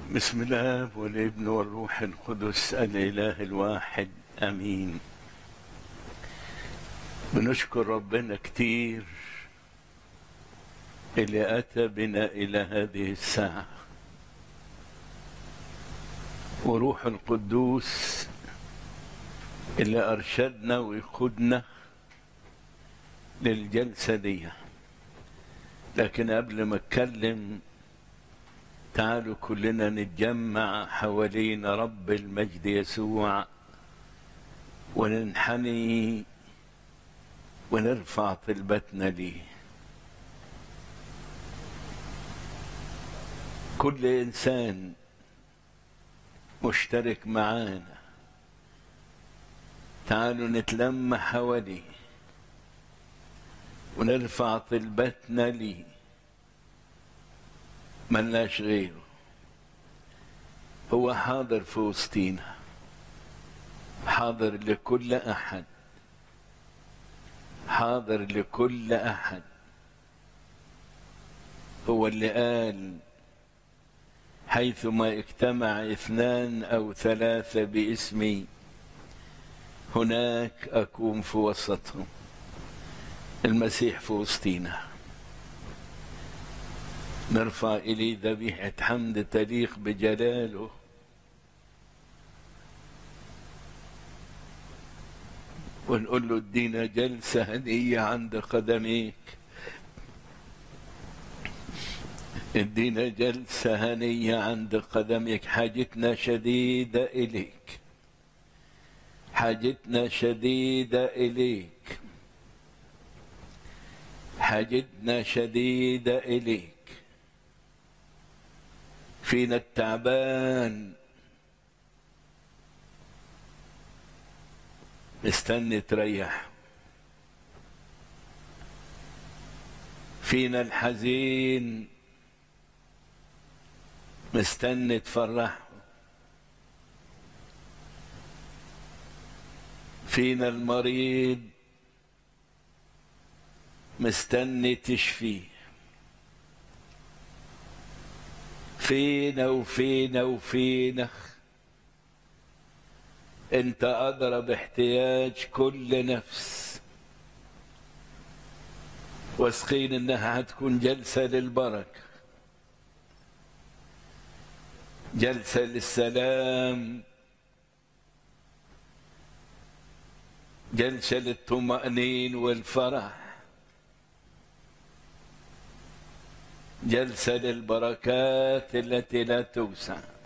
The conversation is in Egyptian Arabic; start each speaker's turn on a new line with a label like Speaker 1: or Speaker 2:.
Speaker 1: بسم الله والابن والروح القدس الإله الواحد أمين بنشكر ربنا كتير اللي أتى بنا إلى هذه الساعة وروح القدوس اللي أرشدنا ويقودنا للجلسة دي لكن قبل ما أتكلم تعالوا كلنا نتجمع حوالين رب المجد يسوع وننحني ونرفع طلبتنا ليه كل انسان مشترك معانا تعالوا نتلم حواليه ونرفع طلبتنا ليه ملناش غيره هو حاضر في وسطينا حاضر لكل احد حاضر لكل احد هو اللي قال حيثما اجتمع اثنان او ثلاثه باسمي هناك اكون في وسطهم المسيح في وسطينا نرفع إليه ذبيحة حمد تليق بجلاله ونقول له ادينا جلسة هدية عند قدميك ادينا جلسة هنية عند قدمك حاجتنا شديدة إليك حاجتنا شديدة إليك حاجتنا شديدة إليك فينا التعبان مستني تريح فينا الحزين مستني تفرحه فينا المريض مستني تشفيه فينا وفينا وفينا انت ادرى باحتياج كل نفس واثقين انها هتكون جلسه للبركه جلسه للسلام جلسه للطمانين والفرح جلسة للبركات التي لا توسع